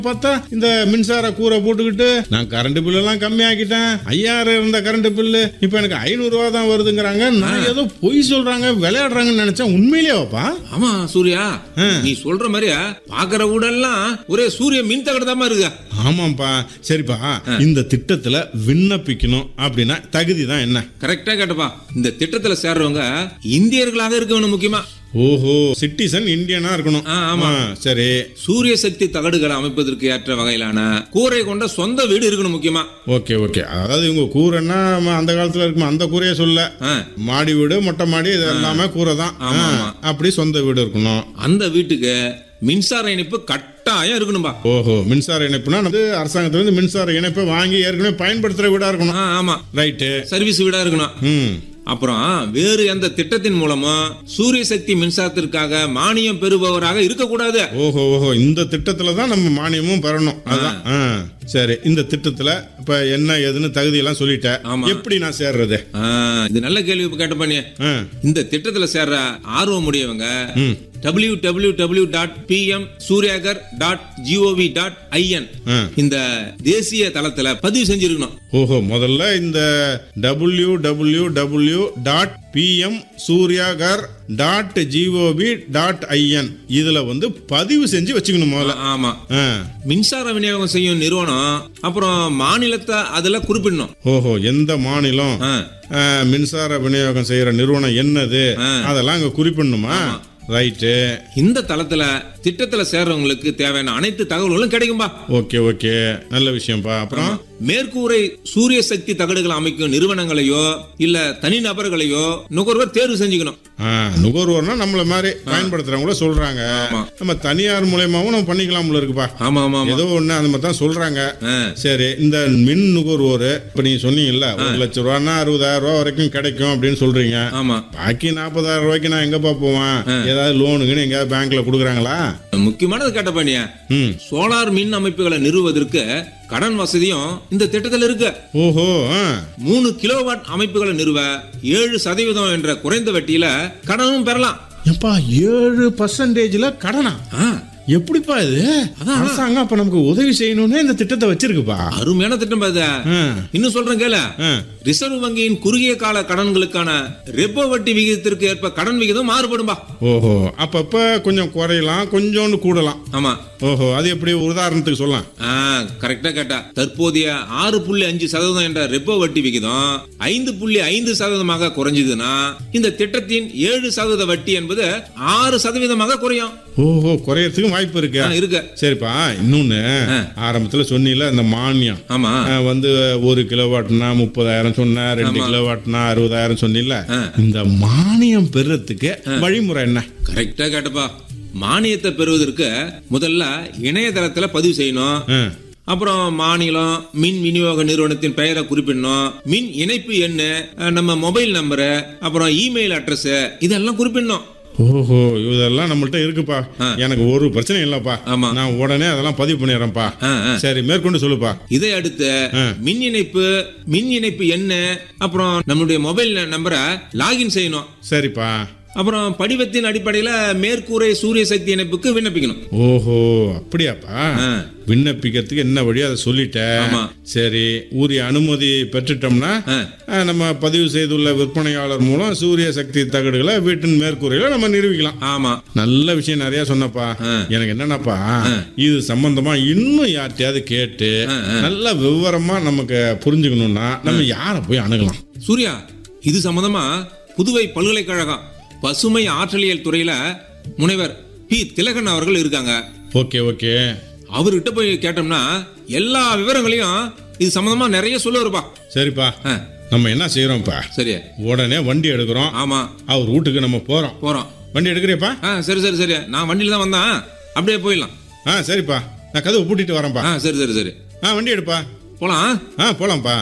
பார்த்தா இந்த மின்சார கூரை போட்டுக்கிட்டு நான் கரண்ட் பில் எல்லாம் கம்மியாக்கிட்டேன் ஐயாயிரம் இருந்த கரண்ட் பில்லு இப்போ எனக்கு ஐநூறு ரூபா தான் வருதுங்கிறாங்க நான் ஏதோ பொய் சொல்றாங்க விளையாடுறாங்கன்னு நினைச்சேன் உண்மையிலேவாப்பா ஆமா சூர்யா நீ சொல்ற மாதிரியா பாக்குற ஊடெல்லாம் ஒரே சூரிய மின் தகடதாமா இருக்கு ஆமாப்பா சரிப்பா இந்த திட்டத்துல விண்ணப்பிக்கணும் அப்படின்னா தகுதி தான் என்ன கரெக்டா கேட்டப்பா இந்த திட்டத்துல சேர்றவங்க இந்தியர்களாக இருக்க வேணும் முக்கியமா ஓஹோ சிட்டிசன் இந்தியனா இருக்கணும் ஆ, ஆமா. ஆ, சரி சூரிய சக்தி தகடுகளை அமைப்பதற்கு ஏற்ற வகையிலான கூரை கொண்ட சொந்த வீடு இருக்கணும் முக்கியமா ஓகே ஓகே அதாவது இவங்க கூரைன்னா நம்ம அந்த காலத்துல இருக்குமா அந்த கூரையே சொல்ல ஆ, மாடி வீடு மொட்டை மாடி இது எல்லாமே கூரை தான் ஆமா, ஆ, ஆமா. அப்படி சொந்த வீடு இருக்கணும் அந்த வீட்டுக்கு மின்சார இணைப்பு கட்டாயம் இருக்கணும்பா ஓஹோ மின்சார இணைப்புனா நம்ம அரசாங்கத்துல இருந்து மின்சார இணைப்பை வாங்கி ஏற்கனவே பயன்படுத்துற வீடா இருக்கணும் ஆ, ஆமா ரைட்டு சர்வீஸ் வீடா இருக்கணும் ம் அப்புறம் வேறு எந்த திட்டத்தின் மூலமும் சூரிய சக்தி மின்சாரத்திற்காக மானியம் பெறுபவராக இருக்கக்கூடாது ஓஹோ ஓஹோ இந்த திட்டத்துல தான் நம்ம மானியமும் பெறணும் அதான் ஆ, சரி இந்த திட்டத்துல இப்ப என்ன ஏதுன்னு தகுதி எல்லாம் சொல்லிட்டேன் ஆமா. எப்படி நான் சேர்றது ஆ, இது நல்ல கேள்வி கேட்ட பண்ணி ஆ, இந்த திட்டத்துல சேர்ற ஆர்வம் உடையவங்க ம். W W W dot PM Suryaghar dot GOV dot IN ஆ. இந்த தேசிய தளத்துல பதிவு செஞ்சிருக்கணும் ஓஹோ முதல்ல இந்த W W W dot PM Suryaghar dot GOV dot IN இதுல வந்து பதிவு செஞ்சு வச்சுக்கணும் முதல்ல ஆமா ஆ. மின்சார விநியோகம் செய்யும் நிறுவனம் அப்புறம் மாநிலத்தை அதுல குறிப்பிடணும் ஓஹோ எந்த மாநிலம் ஆ, ஆ, மின்சார விநியோகம் செய்யற நிறுவனம் என்னது ஆ. அதெல்லாம் அங்க குறிப்பிடணுமா ரைட்டு இந்த தளத்துல திட்டத்துல சேர்றவங்களுக்கு தேவையான அனைத்து தகவல்களும் கிடைக்கும்பா ஓகே ஓகே நல்ல விஷயம்ப்பா அப்புறம் மேற்கூரை சூரிய சக்தி தகடுகள் அமைக்கும் நிறுவனங்களையோ இல்ல தனிநபர்களையோ நுகர்வோர் தேர்வு செஞ்சுக்கணும் ஆ, நுகர்வோர்னா நம்மள மாதிரி பயன்படுத்துறவங்கள சொல்றாங்க ஆமா. நம்ம தனியார் மூலியமாவும் நம்ம பண்ணிக்கலாம்ல இருக்குப்பா ஆமா ஆமா ஆமா ஏதோ ஒண்ணு அந்த மாதிரி தான் சொல்றாங்க ஆ, சரி இந்த மின் நுகர்வோர் இப்ப நீங்க சொன்னீங்கல்ல ஒரு லட்ச ரூபான்னா அறுபதாயிரம் ரூபா வரைக்கும் கிடைக்கும் அப்படின்னு சொல்றீங்க ஆமா பாக்கி நாற்பதாயிரம் ரூபாய்க்கு நான் எங்கப்பா போவேன் ஏதாவது லோனுக்குன்னு எங்கேயாவது பேங்க்ல கொடுக்குறாங்களா முக்கியமானது கேட்ட பண்ணியா ம் சோலார் மின் அமைப்புகளை நிறுவுவதற்கு கடன் வசதியும் இந்த திட்டத்தில் இருக்கு ஓஹோ ஆ. மூணு கிலோவாட் அமைப்புகளை நிறுவ ஏழு சதவீதம் என்ற குறைந்த வட்டியில கடனும் பெறலாம் எப்பா ஏழு பர்சன்டேஜ்ல கடனா ஆ, எப்படிப்பா இது அரசாங்கம் அப்ப நமக்கு உதவி செய்யணும்னு இந்த திட்டத்தை வச்சிருக்குப்பா அருமையான திட்டம் பாது ஆ, இன்னும் சொல்றேன் கேள ஆ. ரிசர்வ் வங்கியின் குறுகிய கால கடன்களுக்கான ரெப்போ வட்டி விகிதத்திற்கு ஏற்ப கடன் விகிதம் மாறுபடும்பா ஓஹோ அப்பப்ப கொஞ்சம் குறையலாம் கொஞ்சோண்டு கூடலாம் ஆமா ஓஹோ அது எப்படி ஒரு உதாரணத்துக்கு சொல்லலாம் ஆ கரெக்டா கேட்டா தற்போதைய ஆறு புள்ளி அஞ்சு சதவீதம் என்ற ரெப்போ வட்டி விகிதம் ஐந்து புள்ளி ஐந்து சதவீதமாக குறைஞ்சதுன்னா இந்த திட்டத்தின் ஏழு சதவீத வட்டி என்பது ஆறு சதவீதமாக குறையும் ஓஹோ குறையறதுக்கு வாய்ப்பு இருக்கு ஆ, இருக்கு சரிப்பா இன்னொன்னு ஆரம்பத்துல சொன்னீல இந்த மானியம் ஆமா ஆ, வந்து ஒரு கிலோவாட்னா முப்பதாயிரம் சொன்ன ரெண்டு கிலோவாட்னா அறுபதாயிரம் சொன்னீல இந்த மானியம் பெறத்துக்கு வழிமுறை என்ன கரெக்டா கேட்டப்பா மானியத்தை பெறுவதற்கு முதல்ல இணையதளத்துல பதிவு செய்யணும் ஆ, அப்புறம் மாநிலம் மின் விநியோக நிறுவனத்தின் பெயரை குறிப்பிடணும் மின் இணைப்பு எண்ணு அஹ், நம்ம மொபைல் நம்பரு அப்புறம் இமெயில் அட்ரஸ் இதெல்லாம் குறிப்பிடணும் ஓஹோ இதெல்லாம் நம்மள்ட்ட இருக்குப்பா எனக்கு ஒரு பிரச்சனை இல்லப்பா ஆமா. நான் உடனே அதெல்லாம் பதிவு பண்ணிடுறேன்ப்பா ஆ, ஆ. சரி மேற்கொண்டு சொல்லுப்பா இதை அடுத்து மின் இணைப்பு மின் இணைப்பு என்ன அப்புறம் நம்மளுடைய மொபைல் நம்பரை லாகின் செய்யணும் சரிப்பா அப்புறம் படிவத்தின் அடிப்படையில மேற்கூரை சூரிய சக்தி இணைப்புக்கு விண்ணப்பிக்கணும் ஓஹோ அப்படியாப்பா ஆ. விண்ணப்பிக்கிறதுக்கு என்ன வழியோ அதை சொல்லிட்டேன் ஆமா. சரி உரிய அனுமதி பெற்றுட்டோம்னா ஆ. ஆ, நம்ம பதிவு செய்துள்ள விற்பனையாளர் மூலம் சூரிய சக்தி தகடுகளை வீட்டின் மேற்கூரையில நம்ம நிரூபிக்கலாம் ஆமா நல்ல விஷயம் நிறைய சொன்னப்பா எனக்கு என்னன்னாப்பா இது சம்பந்தமா இன்னும் யார்கிட்டயாவது கேட்டு நல்ல விவரமா நமக்கு புரிஞ்சுக்கணும்னா நம்ம யாரை போய் அணுகலாம் சூர்யா இது சம்பந்தமா புதுவை பல்கலைக்கழகம் பசுமை ஆற்றலியல் துறையில முனைவர் பி திலகன் அவர்கள் இருக்காங்க ஓகே ஓகே அவர்கிட்ட போய் கேட்டோம்னா எல்லா விவரங்களையும் இது சம்பந்தமா நிறைய சொல்லுவாருப்பா சரிப்பா ஆ, நம்ம என்ன செய்யறோம்ப்பா சரி உடனே வண்டி எடுக்கிறோம் ஆமா அவர் வீட்டுக்கு நம்ம போறோம் போறோம் வண்டி எடுக்கிறியப்பா ஆ சரி சரி சரி நான் வண்டியில தான் வந்தேன் அப்படியே போயிடலாம் ஆ சரிப்பா நான் கதவை பூட்டிட்டு வரேன்ப்பா ஆ சரி சரி சரி ஆ வண்டி எடுப்பா போலாம் ஆ போலாம்ப்பா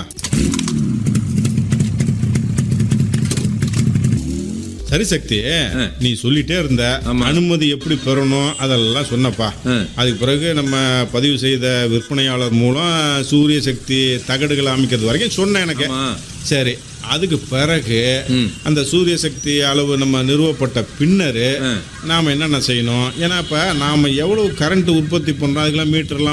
சரி சக்தி நீ சொல்லிட்டே இருந்த அனுமதி எப்படி பெறணும் அதெல்லாம் சொன்னப்பா ஆ. அதுக்கு பிறகு நம்ம பதிவு செய்த விற்பனையாளர் மூலம் சூரிய சக்தி தகடுகளை அமைக்கிறது வரைக்கும் சொன்னேன் எனக்கு ஆமா. சரி அதுக்கு பிறகு ம். அந்த சூரிய சக்தி அளவு நம்ம நிறுவப்பட்ட பின்னரு நாம என்னென்ன செய்யணும் ஏன்னா இப்ப நாம எவ்வளவு கரண்ட் உற்பத்தி பண்றோம் அதுக்கெல்லாம் மீட்டர்லாம்